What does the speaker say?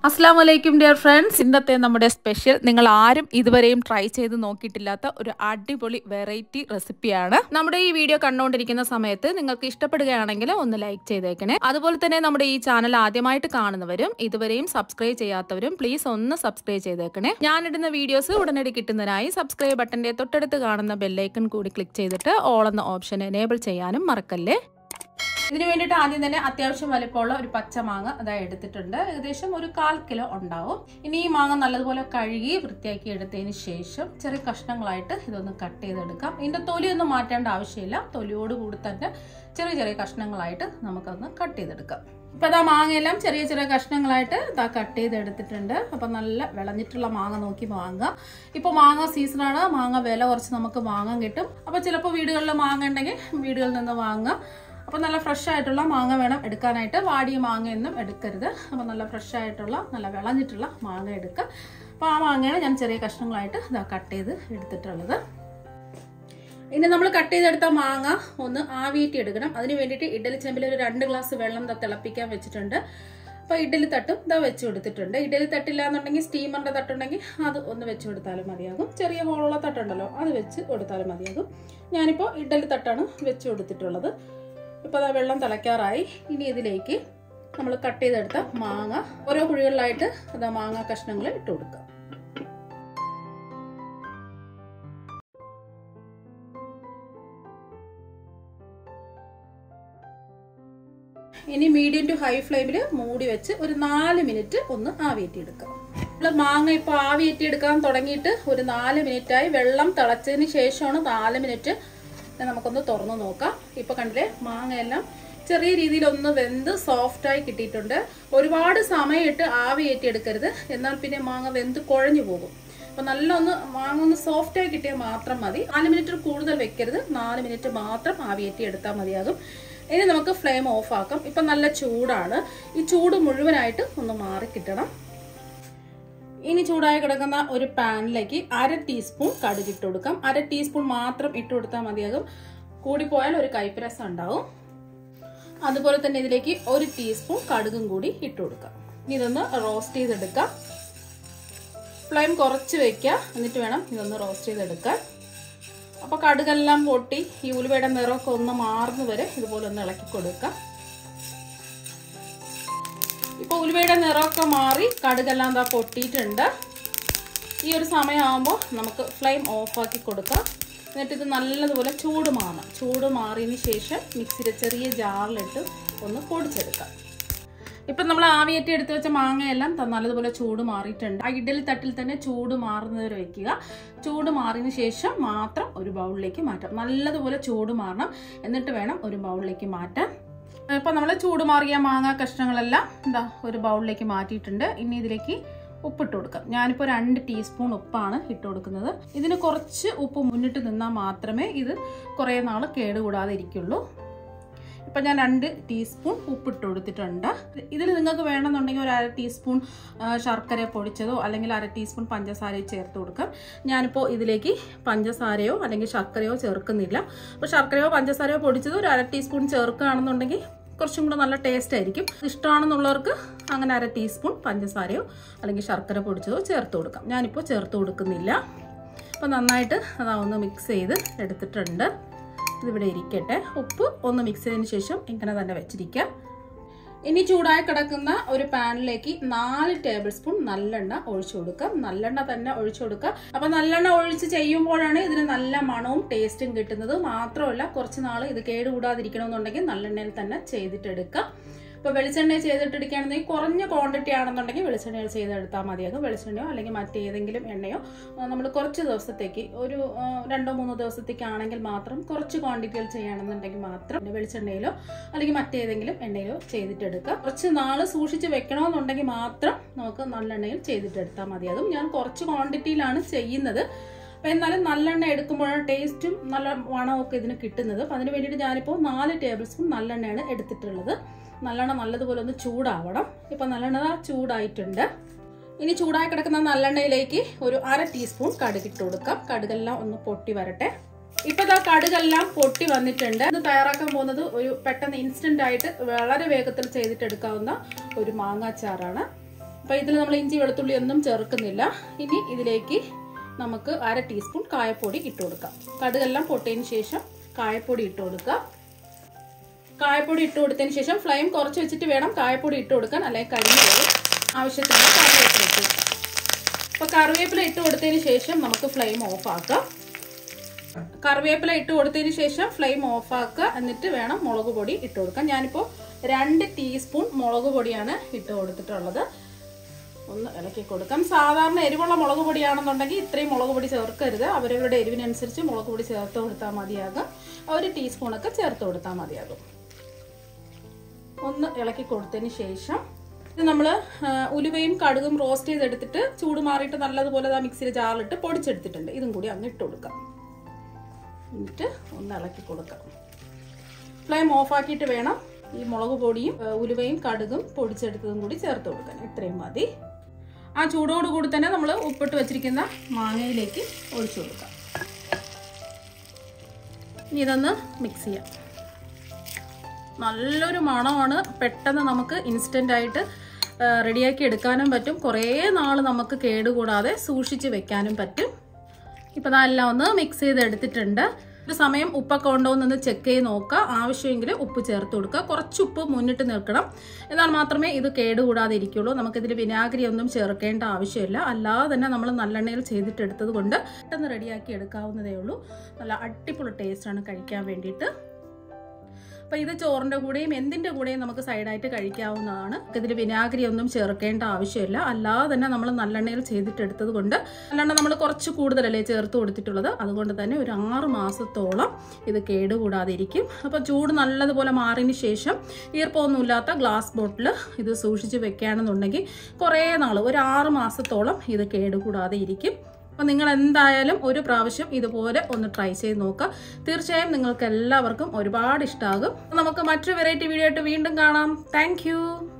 അസ്സാം വലൈക്കും dear friends ഇന്നത്തെ നമ്മുടെ സ്പെഷ്യൽ നിങ്ങൾ ആരും ഇതുവരെയും ട്രൈ ചെയ്ത് നോക്കിയിട്ടില്ലാത്ത ഒരു അടിപൊളി വെറൈറ്റി റെസിപ്പിയാണ് നമ്മുടെ ഈ വീഡിയോ കണ്ടുകൊണ്ടിരിക്കുന്ന സമയത്ത് നിങ്ങൾക്ക് ഇഷ്ടപ്പെടുകയാണെങ്കിൽ ഒന്ന് ലൈക്ക് ചെയ്തേക്കണേ അതുപോലെ തന്നെ നമ്മുടെ ഈ ചാനൽ ആദ്യമായിട്ട് കാണുന്നവരും ഇതുവരെയും സബ്സ്ക്രൈബ് ചെയ്യാത്തവരും പ്ലീസ് ഒന്ന് സബ്സ്ക്രൈബ് ചെയ്തേക്കണേ ഞാനിടുന്ന വീഡിയോസ് ഉടനടി കിട്ടുന്നതിനായി സബ്സ്ക്രൈബ് ബട്ടന്റെ തൊട്ടടുത്ത് കാണുന്ന ബെല്ലൈക്കൺ കൂടി ക്ലിക്ക് ചെയ്തിട്ട് ഓൾ എന്ന ഓപ്ഷൻ എനേബിൾ ചെയ്യാനും മറക്കല്ലേ ഇതിന് വേണ്ടിയിട്ട് ആദ്യം തന്നെ അത്യാവശ്യം വലിപ്പമുള്ള ഒരു പച്ച മാങ്ങ അതാ എടുത്തിട്ടുണ്ട് ഏകദേശം ഒരു കാൽ കിലോ ഉണ്ടാവും ഇനി ഈ മാങ്ങ നല്ലതുപോലെ കഴുകി വൃത്തിയാക്കി എടുത്തതിന് ശേഷം ചെറിയ കഷ്ണങ്ങളായിട്ട് ഇതൊന്ന് കട്ട് ചെയ്തെടുക്കാം ഇതിന്റെ തൊലിയൊന്നും മാറ്റേണ്ട ആവശ്യമില്ല തൊലിയോട് കൂടി തന്നെ ചെറിയ ചെറിയ കഷ്ണങ്ങളായിട്ട് നമുക്കൊന്ന് കട്ട് ചെയ്തെടുക്കാം ഇപ്പൊ അതാ മാങ്ങയെല്ലാം ചെറിയ ചെറിയ കഷ്ണങ്ങളായിട്ട് ഇതാ കട്ട് ചെയ്തെടുത്തിട്ടുണ്ട് അപ്പൊ നല്ല വിളഞ്ഞിട്ടുള്ള മാങ്ങ നോക്കി വാങ്ങുക ഇപ്പൊ മാങ്ങ സീസണാണ് മാങ്ങ വില കുറച്ച് നമുക്ക് വാങ്ങാൻ കിട്ടും അപ്പൊ ചിലപ്പോൾ വീടുകളിൽ മാങ്ങ ഉണ്ടെങ്കിൽ വീടുകളിൽ നിന്ന് വാങ്ങുക അപ്പോൾ നല്ല ഫ്രഷ് ആയിട്ടുള്ള മാങ്ങ വേണം എടുക്കാനായിട്ട് വാടിയ മാങ്ങയൊന്നും എടുക്കരുത് അപ്പോൾ നല്ല ഫ്രഷ് ആയിട്ടുള്ള നല്ല വിളഞ്ഞിട്ടുള്ള മാങ്ങ എടുക്കുക അപ്പോൾ ആ മാങ്ങയാണ് ഞാൻ ചെറിയ കഷ്ണങ്ങളായിട്ട് ഇതാ കട്ട് ചെയ്ത് എടുത്തിട്ടുള്ളത് ഇനി നമ്മൾ കട്ട് ചെയ്തെടുത്ത മാങ്ങ ഒന്ന് ആവിയേറ്റി എടുക്കണം അതിന് വേണ്ടിയിട്ട് ഇഡലി ചെമ്പിൽ ഒരു രണ്ട് ഗ്ലാസ് വെള്ളം ദാ തിളപ്പിക്കാൻ വെച്ചിട്ടുണ്ട് അപ്പോൾ ഇഡലി തട്ടും ഇതാ വെച്ച് കൊടുത്തിട്ടുണ്ട് ഇഡലി തട്ടില്ല എന്നുണ്ടെങ്കിൽ സ്റ്റീമറിൻ്റെ തട്ടുണ്ടെങ്കിൽ അത് ഒന്ന് വെച്ച് കൊടുത്താലും മതിയാകും ചെറിയ ഹോളുള്ള തട്ടുണ്ടല്ലോ അത് വെച്ച് കൊടുത്താലും മതിയാകും ഞാനിപ്പോൾ ഇഡലി തട്ടാണ് വെച്ച് കൊടുത്തിട്ടുള്ളത് ഇപ്പോൾ അതാ വെള്ളം തിളയ്ക്കാറായി ഇനി ഇതിലേക്ക് നമ്മൾ കട്ട് ചെയ്തെടുത്ത മാങ്ങ ഓരോ കുഴികളിലായിട്ട് അതാ മാങ്ങ കഷ്ണങ്ങൾ ഇട്ട് കൊടുക്കുക ഇനി മീഡിയം ടു ഹൈ ഫ്ലെയിമിൽ മൂടി വെച്ച് ഒരു നാല് മിനിറ്റ് ഒന്ന് ആവിയേറ്റി എടുക്കാം നമ്മൾ മാങ്ങ ഇപ്പോൾ ആവിയേറ്റി എടുക്കാൻ തുടങ്ങിയിട്ട് ഒരു നാല് മിനിറ്റായി വെള്ളം തിളച്ചതിന് ശേഷമാണ് നാല് മിനിറ്റ് നമുക്കൊന്ന് തുറന്നു നോക്കാം ഇപ്പൊ കണ്ടില്ലേ മാങ്ങയെല്ലാം ചെറിയ രീതിയിൽ ഒന്ന് വെന്ത് സോഫ്റ്റ് ആയി കിട്ടിയിട്ടുണ്ട് ഒരുപാട് സമയമിട്ട് ആവി എടുക്കരുത് എന്നാൽ പിന്നെ മാങ്ങ വെന്ത് കുഴഞ്ഞു പോകും അപ്പൊ നല്ല ഒന്ന് മാങ്ങ ഒന്ന് സോഫ്റ്റ് ആയി കിട്ടിയാൽ മാത്രം മതി നാല് മിനിറ്റ് കൂടുതൽ വെക്കരുത് നാല് മിനിറ്റ് മാത്രം ആവിയേറ്റി എടുത്താൽ മതിയാകും ഇനി നമുക്ക് ഫ്ലെയിം ഓഫ് ആക്കാം ഇപ്പൊ നല്ല ചൂടാണ് ഈ ചൂട് മുഴുവനായിട്ട് ഒന്ന് മാറി കിട്ടണം ഇനി ചൂടായി കിടക്കുന്ന ഒരു പാനിലേക്ക് അര ടീസ്പൂൺ കടുക് ഇട്ട് കൊടുക്കാം അര ടീസ്പൂൺ മാത്രം ഇട്ട് കൊടുത്താൽ മതിയാകും കൂടിപ്പോയാൽ ഒരു കൈപ്പരസം ഉണ്ടാവും അതുപോലെ തന്നെ ഇതിലേക്ക് ഒരു ടീസ്പൂൺ കടുകും കൂടി ഇട്ട് കൊടുക്കാം ഇനി ഇതൊന്ന് റോസ്റ്റ് ചെയ്തെടുക്കാം ഫ്ലെയിം കുറച്ച് വെക്കുക എന്നിട്ട് വേണം ഇതൊന്ന് റോസ്റ്റ് ചെയ്തെടുക്കാൻ അപ്പോൾ കടുകെല്ലാം പൊട്ടി ഈ ഉലുവയുടെ നിറമൊക്കെ ഒന്ന് മാറുന്ന വരെ ഇതുപോലെ ഒന്ന് ഇളക്കി കൊടുക്കാം ഇപ്പൊ ഉലുവയുടെ നിറമൊക്കെ മാറി കടുകെല്ലാം എന്താ പൊട്ടിയിട്ടുണ്ട് ഈ ഒരു സമയമാകുമ്പോൾ നമുക്ക് ഫ്ലെയിം ഓഫാക്കി കൊടുക്കാം എന്നിട്ട് ഇത് നല്ലതുപോലെ ചൂട് മാറണം ചൂട് മാറിയതിന് ശേഷം മിക്സിയുടെ ചെറിയ ജാറിലിട്ട് ഒന്ന് പൊടിച്ചെടുക്കാം ഇപ്പം നമ്മൾ ആവിയേറ്റി എടുത്ത് വെച്ച മാങ്ങയെല്ലാം നല്ലതുപോലെ ചൂട് മാറിയിട്ടുണ്ട് ആ ഇഡലി തട്ടിൽ തന്നെ ചൂട് മാറുന്നവരെ വെക്കുക ചൂട് മാറിയതിന് ശേഷം മാത്രം ഒരു ബൗളിലേക്ക് മാറ്റാം നല്ലതുപോലെ ചൂട് മാറണം എന്നിട്ട് വേണം ഒരു ബൗളിലേക്ക് മാറ്റാൻ ഇപ്പം നമ്മൾ ചൂട് മാറിയ മാങ്ങ കഷ്ണങ്ങളെല്ലാം എന്താ ഒരു ബൗളിലേക്ക് മാറ്റിയിട്ടുണ്ട് ഇനി ഇതിലേക്ക് ഉപ്പിട്ട് കൊടുക്കാം ഞാനിപ്പോൾ രണ്ട് ടീസ്പൂൺ ഉപ്പാണ് ഇട്ട് കൊടുക്കുന്നത് ഇതിന് കുറച്ച് ഉപ്പ് മുന്നിട്ട് നിന്നാൽ മാത്രമേ ഇത് കുറേ നാൾ കേടുകൂടാതെ ഇരിക്കുള്ളൂ ഇപ്പം ഞാൻ രണ്ട് ടീസ്പൂൺ ഉപ്പിട്ട് കൊടുത്തിട്ടുണ്ട് ഇതിൽ നിങ്ങൾക്ക് വേണമെന്നുണ്ടെങ്കിൽ ഒരു അര ടീസ്പൂൺ ശർക്കര പൊടിച്ചതോ അല്ലെങ്കിൽ അര ടീസ്പൂൺ പഞ്ചസാരയോ ചേർത്ത് കൊടുക്കാം ഞാനിപ്പോൾ ഇതിലേക്ക് പഞ്ചസാരയോ അല്ലെങ്കിൽ ശർക്കരയോ ചേർക്കുന്നില്ല അപ്പോൾ ശർക്കരയോ പഞ്ചസാരയോ പൊടിച്ചതോ ഒരു അര ടീസ്പൂൺ ചേർക്കുകയാണെന്നുണ്ടെങ്കിൽ കുറച്ചും കൂടെ നല്ല ടേസ്റ്റ് ആയിരിക്കും ഇഷ്ടമാണെന്നുള്ളവർക്ക് അങ്ങനെ അര ടീസ്പൂൺ പഞ്ചസാരയോ അല്ലെങ്കിൽ ശർക്കര പൊടിച്ചതോ ചേർത്ത് കൊടുക്കാം ഞാനിപ്പോൾ ചേർത്ത് കൊടുക്കുന്നില്ല അപ്പോൾ നന്നായിട്ട് അതാ ഒന്ന് മിക്സ് ചെയ്ത് എടുത്തിട്ടുണ്ട് ഇതിവിടെ ഇരിക്കട്ടെ ഉപ്പ് ഒന്ന് മിക്സ് ചെയ്തതിന് ശേഷം ഇങ്ങനെ തന്നെ വെച്ചിരിക്കാം ഇനി ചൂടായി കിടക്കുന്ന ഒരു പാനിലേക്ക് നാല് ടേബിൾ സ്പൂൺ നല്ലെണ്ണ ഒഴിച്ചു കൊടുക്കാം നല്ലെണ്ണ തന്നെ ഒഴിച്ചു കൊടുക്കുക അപ്പൊ നല്ലെണ്ണ ഒഴിച്ച് ചെയ്യുമ്പോഴാണ് ഇതിന് നല്ല മണവും ടേസ്റ്റും കിട്ടുന്നത് മാത്രമല്ല കുറച്ച് നാൾ ഇത് കേടുകൂടാതിരിക്കണമെന്നുണ്ടെങ്കിൽ നല്ലെണ്ണയിൽ തന്നെ ചെയ്തിട്ടെടുക്കാം ഇപ്പോൾ വെളിച്ചെണ്ണ ചെയ്തിട്ടെടുക്കുകയാണെന്നുണ്ടെങ്കിൽ കുറഞ്ഞ ക്വാണ്ടിറ്റി ആണെന്നുണ്ടെങ്കിൽ വെളിച്ചെണ്ണയിൽ ചെയ്തെടുത്താൽ മതിയാകും വെളിച്ചെണ്ണയോ അല്ലെങ്കിൽ മറ്റേതെങ്കിലും എണ്ണയോ നമ്മൾ കുറച്ച് ദിവസത്തേക്ക് ഒരു രണ്ടോ മൂന്നോ ദിവസത്തേക്കാണെങ്കിൽ മാത്രം കുറച്ച് ക്വാണ്ടിറ്റിയിൽ ചെയ്യുകയാണെന്നുണ്ടെങ്കിൽ മാത്രം വെളിച്ചെണ്ണയിലോ അല്ലെങ്കിൽ മറ്റേതെങ്കിലും എണ്ണയിലോ ചെയ്തിട്ടെടുക്കുക കുറച്ച് നാൾ സൂക്ഷിച്ച് വെക്കണമെന്നുണ്ടെങ്കിൽ മാത്രം നമുക്ക് നല്ലെണ്ണയിൽ ചെയ്തിട്ടെടുത്താൽ മതിയാകും ഞാൻ കുറച്ച് ക്വാണ്ടിറ്റിയിലാണ് ചെയ്യുന്നത് അപ്പം എന്നാലും നല്ലെണ്ണ എടുക്കുമ്പോഴാണ് ടേസ്റ്റും നല്ല മണമൊക്കെ ഇതിന് കിട്ടുന്നത് അപ്പം അതിന് വേണ്ടിയിട്ട് ഞാനിപ്പോൾ നാല് ടേബിൾ സ്പൂൺ നല്ലെണ്ണയാണ് എടുത്തിട്ടുള്ളത് നല്ലെണ്ണ നല്ലതുപോലെ ഒന്ന് ചൂടാവണം ഇപ്പം നല്ലെണ്ണ ചൂടായിട്ടുണ്ട് ഇനി ചൂടായി കിടക്കുന്ന നല്ലെണ്ണയിലേക്ക് ഒരു അര ടീസ്പൂൺ കടുകിട്ട് കൊടുക്കാം കടുകെല്ലാം ഒന്ന് പൊട്ടി വരട്ടെ ഇപ്പൊ ഇതാ കടുകെല്ലാം പൊട്ടി വന്നിട്ടുണ്ട് ഇത് തയ്യാറാക്കാൻ പോകുന്നത് ഒരു പെട്ടെന്ന് ഇൻസ്റ്റന്റ് ആയിട്ട് വളരെ വേഗത്തിൽ ചെയ്തിട്ടെടുക്കാവുന്ന ഒരു മാങ്ങാച്ചാറാണ് അപ്പോൾ ഇതിൽ നമ്മൾ ഇഞ്ചി വെളുത്തുള്ളി ഒന്നും ചേർക്കുന്നില്ല ഇനി ഇതിലേക്ക് നമുക്ക് അര ടീസ്പൂൺ കായപ്പൊടി ഇട്ട് കൊടുക്കാം കടുകെല്ലാം പൊട്ടിയതിന് ശേഷം കായപ്പൊടി ഇട്ട് കൊടുക്കുക കായപ്പൊടി ഇട്ട് കൊടുത്തതിന് ശേഷം ഫ്ലെയിം കുറച്ച് വെച്ചിട്ട് വേണം കായപ്പൊടി ഇട്ട് കൊടുക്കാൻ അല്ലെങ്കിൽ കരിഞ്ഞു പോകും ആവശ്യത്തിന് കറിവേപ്പില ഇട്ട് കൊടുക്കാം അപ്പോൾ കറിവേപ്പില ഇട്ട് കൊടുത്തതിന് ശേഷം നമുക്ക് ഫ്ലെയിം ഓഫ് ആക്കാം കറിവേപ്പില ഇട്ട് കൊടുത്തതിന് ശേഷം ഫ്ലെയിം ഓഫ് ആക്കുക എന്നിട്ട് വേണം മുളക് പൊടി ഇട്ട് കൊടുക്കാൻ ഞാനിപ്പോൾ രണ്ട് ടീസ്പൂൺ മുളക് പൊടിയാണ് ഇട്ട് കൊടുത്തിട്ടുള്ളത് ഒന്ന് ഇളക്കി കൊടുക്കാം സാധാരണ എരിവുള്ള മുളക് പൊടിയാണെന്നുണ്ടെങ്കിൽ ഇത്രയും മുളക് പൊടി ചേർക്കരുത് അവരവരുടെ എരിവിനനുസരിച്ച് മുളക് പൊടി ചേർത്ത് കൊടുത്താൽ മതിയാകും ഒരു ടീസ്പൂണൊക്കെ ചേർത്ത് കൊടുത്താൽ മതിയാകും ഒന്ന് ഇളക്കി കൊടുത്തതിന് ശേഷം ഇത് നമ്മൾ ഉലുവയും കടുകും റോസ്റ്റ് ചെയ്തെടുത്തിട്ട് ചൂട് മാറിയിട്ട് നല്ലതുപോലെ ആ മിക്സിയിൽ ജാറിലിട്ട് പൊടിച്ചെടുത്തിട്ടുണ്ട് ഇതും കൂടി അങ്ങ് ഇട്ട് കൊടുക്കാം എന്നിട്ട് ഒന്ന് ഇളക്കി കൊടുക്കാം ഫ്ലെയിം ഓഫാക്കിയിട്ട് വേണം ഈ മുളക് പൊടിയും ഏ, ഉലുവയും കടുകും പൊടിച്ചെടുത്തതും കൂടി ചേർത്ത് കൊടുക്കാൻ ഇത്രയും മതി ആ ചൂടോട് കൂടി തന്നെ നമ്മൾ ഉപ്പിട്ട് വെച്ചിരിക്കുന്ന മാങ്ങയിലേക്ക് ഒഴിച്ചു കൊടുക്കാം ഇനി ഇതൊന്ന് മിക്സ് ചെയ്യാം നല്ലൊരു മണമാണ് പെട്ടെന്ന് നമുക്ക് ഇൻസ്റ്റൻ്റ് ആയിട്ട് റെഡിയാക്കി എടുക്കാനും പറ്റും കുറേ നാൾ നമുക്ക് കേടുകൂടാതെ സൂക്ഷിച്ച് വെക്കാനും പറ്റും ഇപ്പം അതെല്ലാം ഒന്ന് മിക്സ് ചെയ്ത് എടുത്തിട്ടുണ്ട് ഒരു സമയം ഉപ്പൊക്കെ ഉണ്ടോ എന്നൊന്ന് ചെക്ക് ചെയ്ത് നോക്കുക ആവശ്യമെങ്കിൽ ഉപ്പ് ചേർത്ത് കൊടുക്കുക കുറച്ച് ഉപ്പ് മുന്നിട്ട് നിൽക്കണം എന്നാൽ മാത്രമേ ഇത് കേടുകൂടാതെ ഇരിക്കുള്ളൂ നമുക്കിതിൽ വിനാഗിരി ഒന്നും ചേർക്കേണ്ട ആവശ്യമില്ല അല്ലാതെ തന്നെ നമ്മൾ നല്ലെണ്ണയിൽ ചെയ്തിട്ടെടുത്തത് കൊണ്ട് പെട്ടെന്ന് റെഡിയാക്കി എടുക്കാവുന്നതേ ഉള്ളൂ നല്ല അടിപൊളി ടേസ്റ്റാണ് കഴിക്കാൻ വേണ്ടിയിട്ട് അപ്പോൾ ഇത് ചോറിൻ്റെ കൂടെയും എന്തിൻ്റെ കൂടെയും നമുക്ക് സൈഡായിട്ട് കഴിക്കാവുന്നതാണ് ഇതിൽ വിനാഗിരി ഒന്നും ചേർക്കേണ്ട ആവശ്യമില്ല അല്ലാതെ തന്നെ നമ്മൾ നല്ലെണ്ണയിൽ ചെയ്തിട്ടെടുത്തത് കൊണ്ട് നല്ലെണ്ണ നമ്മൾ കുറച്ച് കൂടുതലല്ലേ ചേർത്ത് കൊടുത്തിട്ടുള്ളത് അതുകൊണ്ട് തന്നെ ഒരു ആറ് മാസത്തോളം ഇത് കേടുകൂടാതെ ഇരിക്കും അപ്പോൾ ചൂട് നല്ലതുപോലെ മാറിയതിന് ശേഷം ഈർപ്പമൊന്നുമില്ലാത്ത ഗ്ലാസ് ബോട്ടിൽ ഇത് സൂക്ഷിച്ച് വെക്കുകയാണെന്നുണ്ടെങ്കിൽ കുറേ നാൾ ഒരു ആറ് മാസത്തോളം ഇത് കേടുകൂടാതെ ഇരിക്കും അപ്പം നിങ്ങൾ എന്തായാലും ഒരു പ്രാവശ്യം ഇതുപോലെ ഒന്ന് ട്രൈ ചെയ്ത് നോക്കുക തീർച്ചയായും നിങ്ങൾക്ക് എല്ലാവർക്കും ഒരുപാട് ഇഷ്ടമാകും നമുക്ക് മറ്റൊരു വെറൈറ്റി വീഡിയോ ആയിട്ട് വീണ്ടും കാണാം താങ്ക്